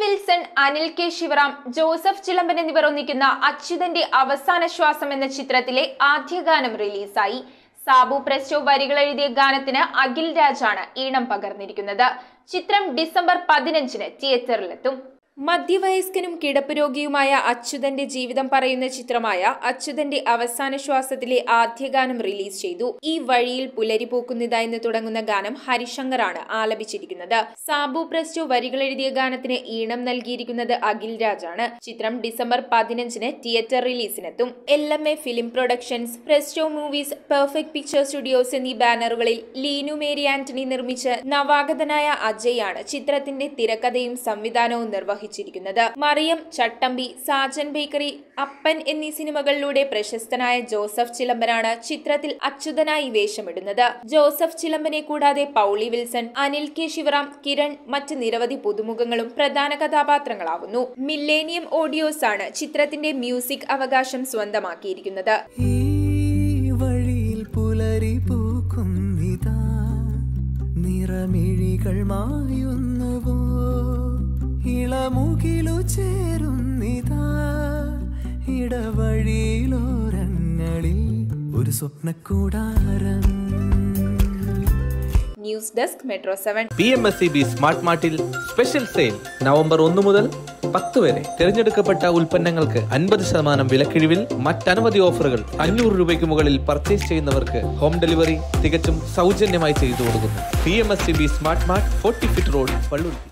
Wilson Anil K Sivaram Joseph Chilamban എന്നിവർ ഒന്നിക്കുന്ന അച്യുതന്റെ അവസാന ശ്വാസം എന്ന ചിത്രത്തിലെ ആദ്യ ഗാനം റിലീസായി സാബു പ്രസ്റ്റോ വരികൾ എഴുതിയ ഗാനത്തിന് അഖിൽ രാജാണ് ഈണം പകർന്നിരിക്കുന്നത് ചിത്രം ഡിസംബർ പതിനഞ്ചിന് തിയേറ്ററിലെത്തും മധ്യവയസ്കനും കിടപ്പ് രോഗിയുമായ അച്യുതന്റെ ജീവിതം പറയുന്ന ചിത്രമായ അച്യുതന്റെ അവസാന ശ്വാസത്തിലെ ആദ്യ ഗാനം റിലീസ് ചെയ്തു ഈ വഴിയിൽ പുലരി പൂക്കുന്നിത എന്ന് തുടങ്ങുന്ന ഗാനം ഹരിശങ്കറാണ് ആലപിച്ചിരിക്കുന്നത് സാബു പ്രസ്റ്റോ വരികൾ എഴുതിയ ഗാനത്തിന് ഈണം നൽകിയിരിക്കുന്നത് അഖിൽ രാജാണ് ചിത്രം ഡിസംബർ പതിനഞ്ചിന് തിയേറ്റർ റിലീസിനെത്തും L M A film productions Presto movies perfect picture studios എന്നീ ബാനറുകളിൽ ലീനു മേരി ആന്റണി നിർമ്മിച്ച് നവാഗതനായ അജയാണ് ചിത്രത്തിന്റെ തിരക്കഥയും സംവിധാനവും നിർവഹിച്ചിരിക്കുന്നത് മറിയം ചട്ടമ്പി സാജൻ ബേക്കറി അപ്പൻ എന്നീ സിനിമകളിലൂടെ പ്രശസ്തനായ ജോസഫ് ചിലമ്പനാണ് ചിത്രത്തിൽ അച്യുതനായി വേഷമിടുന്നത് ജോസഫ് ചിലമ്പനെ കൂടാതെ പൗളി വിൽസൺ അനിൽ കെ ശിവറാം കിരൺ മറ്റ് നിരവധി പുതുമുഖങ്ങളും പ്രധാന കഥാപാത്രങ്ങളാവുന്നു മില്ലേനിയം ഓഡിയോസ് ആണ് ചിത്രത്തിന്റെ മ്യൂസിക് അവകാശം സ്വന്തമാക്കിയിരിക്കുന്നത് ഈ വഴിയിൽ പുലരി പൂക്കുന്നിതാ നിറമിഴികൾ മായുന്നുവോ ഇളമുകിലു ചേരുന്നിതാ ഇടവഴിയിലോരങ്ങളിൽ ഒരു സ്വപ്നക്കൂടാരം news desk metro seven P M S C B smart മാർട്ടിൽ സ്പെഷ്യൽ സെയിൽ നവംബർ ഒന്ന് മുതൽ പത്ത് വരെ തിരഞ്ഞെടുക്കപ്പെട്ട ഉൽപ്പന്നങ്ങൾക്ക് അൻപത് ശതമാനം വിലക്കിഴിവിൽ മറ്റനവധി ഓഫറുകൾ അഞ്ഞൂറ് രൂപയ്ക്ക് മുകളിൽ പർച്ചേസ് ചെയ്യുന്നവർക്ക് ഹോം ഡെലിവറി തികച്ചും സൗജന്യമായി ചെയ്തു കൊടുക്കുന്നു P M S C B smart mart forty feet road Pallur